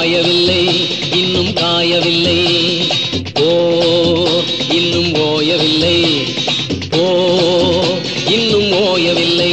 காயவில்லை இன்னும் காயவில்லை ஓ இன்னும் ஓயவில்லை ஓ இன்னும் ஓயவில்லை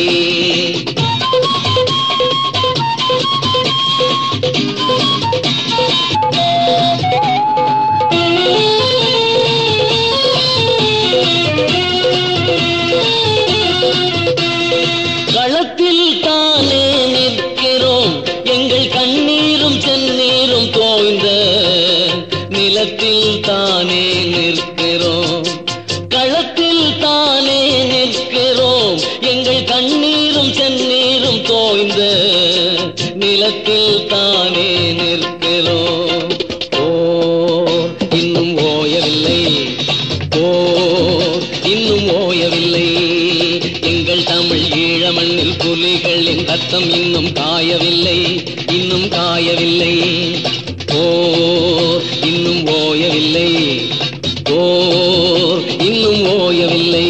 களத்தில் தானே நிற்கிறோம் எங்கள் கண்ணீரும் செந்நீரும் தோய்ந்த நிலத்தில் தானே நிற்கிறோம் களத்தில் தானே நிற்கிறோம் எங்கள் கண்ணீரும் செந்நீரும் தோய்ந்த நிலத்தில் தானே நிற்கிறோம் ஓ இன்னும் ஓயவில்லை ஓ இன்னும் ஓயவில்லை எங்கள் தமிழ் ஈழ மண்ணில் புலிகளின் ரத்தம் இன்னும் காயவில்லை இன்னும் காயவில்லை ஓ இன்னும் ஓயவில்லை ஓ இன்னும் ஓயவில்லை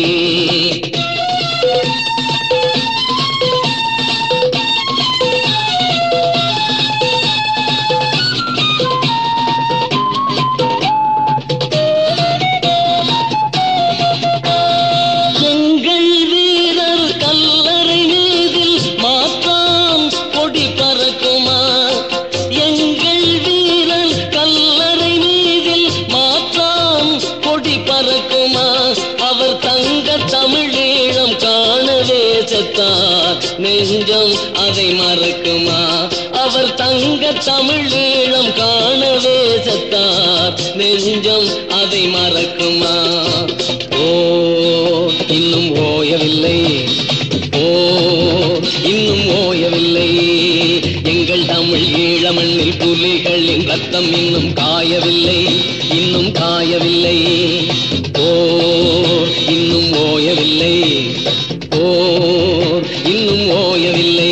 எங்கள் வீரர் கல்லறை மீதில் மாற்றான் கொடி பறக்குமா எங்கள் வீரர் கல்லறை மீதில் மாற்றான் கொடி பறக்குமா அவர் தங்க தமிழீழம் காணவே செத்தார் நெஞ்சம் அதை மறக்குமா அவர் தங்க தமிழீழம் காணவே செத்தார் நெஞ்சம் அதை மறக்குமா ஓ இன்னும் ஓயவில்லை ஓ இன்னும் ஓயவில்லை எங்கள் தமிழ் ஈழ மண்ணில் புலிகளின் ரத்தம் இன்னும் காயவில்லை இன்னும் காயவில்லை ஓ இன்னும் ஓயவில்லை ஓ இன்னும் ஓயவில்லை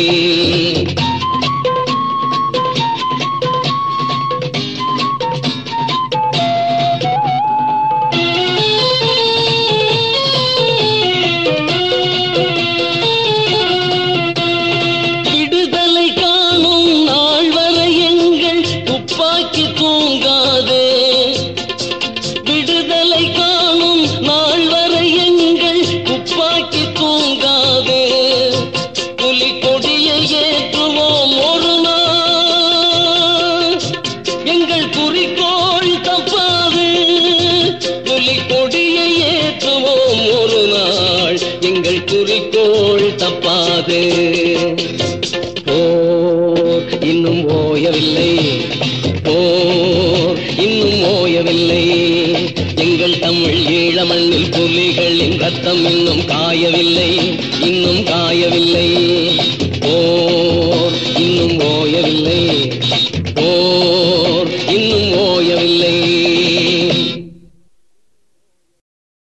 விடுதலை காணும் நாள் வரை எங்கள் துப்பாக்கி தூங்காதே விடுதலை காணும் நாள் வரை எங்கள் துப்பாக்கி தூங்காதே புலி கொடியை ஏற்றுவோம் ஒரு நாள் எங்கள் குறிக்கோள் தப்பாது புலி கொடியை ஏற்றுவோம் ஒரு நாள் எங்கள் குறிக்கோள் தப்பாது போர் இன்னும் ஓயவில்லை போர் இன்னும் ஓயவில்லை எங்கள் தமிழ் ஈழ மண்ணில் புலிகளின் ரத்தம் இன்னும் காயவில்லை இன்னும் காயவில்லை போர் இன்னும் ஓயவில்லை